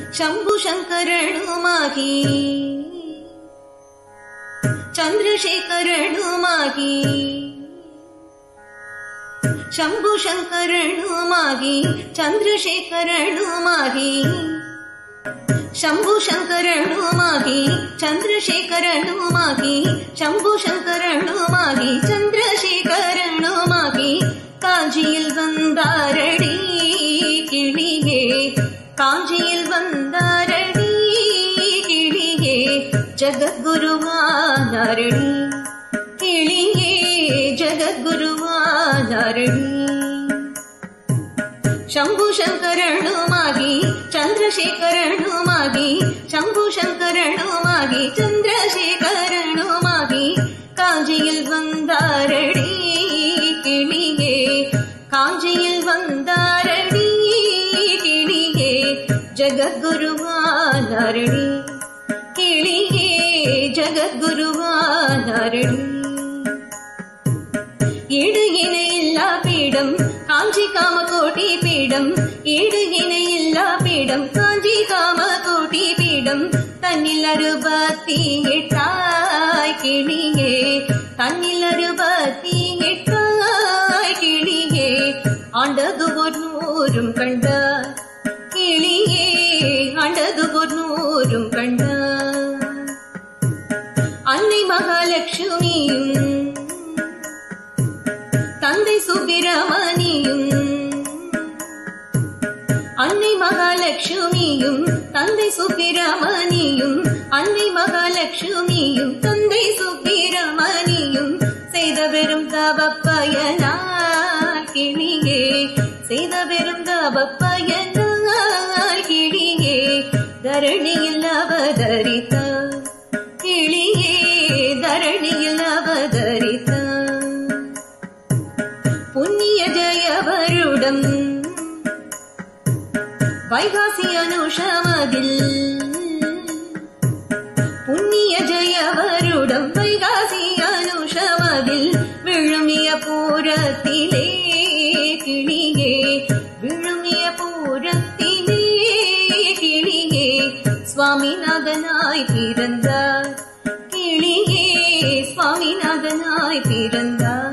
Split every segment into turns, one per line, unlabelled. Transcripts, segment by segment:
ಶಂಭು ಶಂಕರನುಮಾಗಿ ಚಂದ್ರಶೇಖರನುಮಾಗಿ ಶಂಭು ಶಂಕರನುಮಾಗಿ ಚಂದ್ರಶೇಖರನುಮಾಗಿ ಶಂಭು ಶಂಕರನುಮಾಗಿ ಚಂದ್ರಶೇಖರನುಮಾಗಿ ಶಂಭು ಶಂಕರನುಮಾಗಿ ಚಂದ್ರಶೇಖರನುಮಾಗಿ காஞ்சியில் வந்தாரடி கிளியே காஞ்சியில் வந்தாரடி கிளியே ஜகத்குருவானாரடி கிளியே ஜகத்குருவானாரடி ಶಂಭು ಶಂಕರನುಮಾಗಿ ಚಂದ್ರಶೇಖರನುಮಾಗಿ ಶಂಭು ಶಂಕರನುಮಾಗಿ ಚಂದ್ರಶೇಖರನುಮಾಗಿ காஞ்சியில் வந்தாரடி கிளியே காஞ்சியில் வந்தாரடி கிளியே ஜகத்குருவானாரடி கிளியே ஜகத்குருவானாரடி ஈடு இணையில்லா பீடம் காஞ்சி காமகோட்டி பீடம் ஈடு இணையில்லா பீடம் காஞ்சி காமகோட்டி பீடம் தன்னில் அறுபத்தி எட்டாய் கிளியே தன்னில் அறுபத்தி எட்டாய் கிளியே ஆண்டது ஒரு நூறும் கண்டார் கிளியே ஆண்டது ஒரு நூறும் கண்டார் அன்னை மகாலட்சுமியும் தந்தை சுப்பிரமணியும் அன்னை மகாலட்சுமியும் தந்தை சுப்பிரமணியும் அன்னை மகாலட்சுமியும் தந்தை சுப்பிரமணியும் செய்த பெரும் தவ பயனாய் கிளியே செய்த பெரும் தவ பயனாய் கிளியே தரணியில் அவதரித்தார் கிளியே தரணியில் அவதரித்தார் புண்ணிய ஜெயவருடம் வைகாசி அனுஷமதில் புண்ணிய ஜெயவருடம் வைகாசி அனுஷமதில் விழுமிய பூரத்திலே கிளியே விழுமிய பூரத்திலே கிளியே சுவாமிநாதனாய் பிறந்தார் கிளியே சுவாமிநாதனாய் பிறந்தார்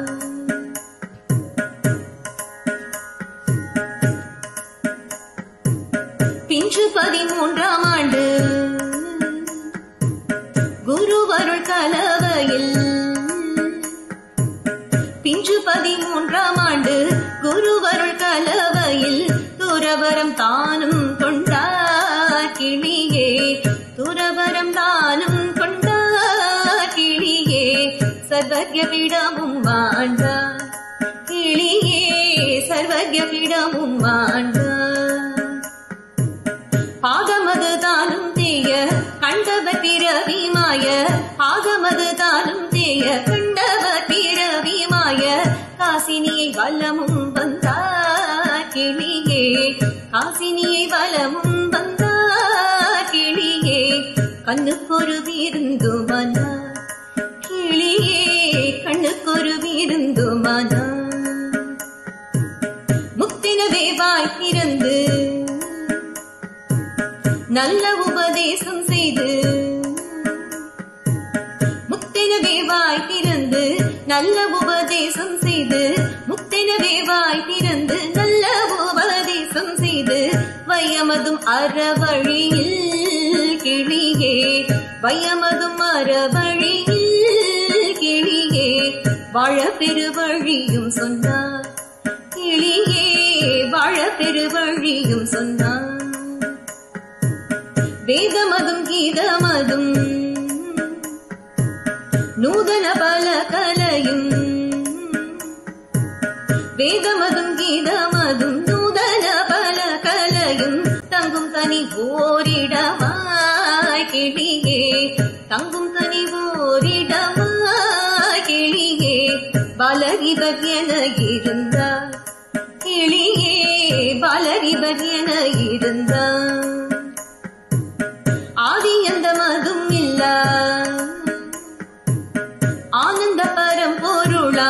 பிஞ்சு பதிமூன்றாம் ஆண்டு குருவருள் கலவையில் பிஞ்சு பதிமூன்றாம் ஆண்டு குருவருள் கலவையில் துறவரம் தானும் கொண்டார் கிளியே துறவரம் தானும் கொண்டார் கிளியே சர்வஜ விடமும் வாழ்ந்தார் கிளியே சர்வஜ விடமும் வாழ்ந்தார் பாதமது தானும் தேய கண்டவர் பிறவி மாய பாதமது தானும் தேய கண்டவர் பிறவி மாய காசினியை வல்லமும் வந்தார் கிளியே காசினியை வலமும் வந்தார் கிளியே கண்ணுக்கொரு விருந்துமனா கிளியே கண்ணுக்கொரு விருந்துமனா முக்தினவே வாய் திறந்து நல்ல உபதேசம் செய்து முத்தெனவே வாய் திறந்து நல்ல உபதேசம் செய்து முத்தெனவே வாய் திறந்து நல்ல உபதேசம் செய்து வையமதும் அறவழியில் கிளியே வையமதும் அறவழியில் கிளியே வாழ பெருவழியும் சொன்னார் கிளியே வாழ பெருவழியும் சொன்னார் வேதமதும் கீதமதும் நூதன பல கலையும் வேதமதும் கீதமதும் நூதன பல கலையும் தங்கும் தனி ஓரிடமாய் கிளியே தங்கும் தனி ஓரிடமாய் கிளியே பலகிபர் என இருந்தார் கிளியே பலகிபர் என இருந்தார் ஆதி எந்த மதும் இல்ல ஆனந்த பரம்பொருளா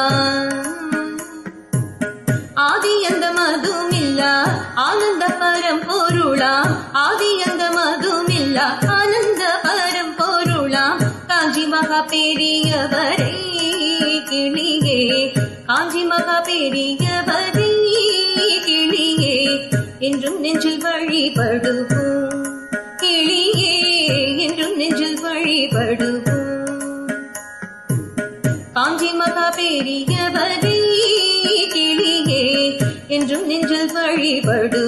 ஆதி எந்த மதும் இல்ல ஆனந்த பரம்பொருளா ஆதி எந்த இல்லா ஆனந்த பரம்பொருளாம் காஞ்சி மகா பெரியவரே கிளியே காஞ்சி மகா பெரியவரே கிளியே என்றும் நெஞ்சில் வழிபடுவோம் கிளியே என்றும் நெஞ்சில் வழிபடுவோம் காஞ்சி மகா பெரியவரே கிளியே என்றும் நெஞ்சில் வழிபடு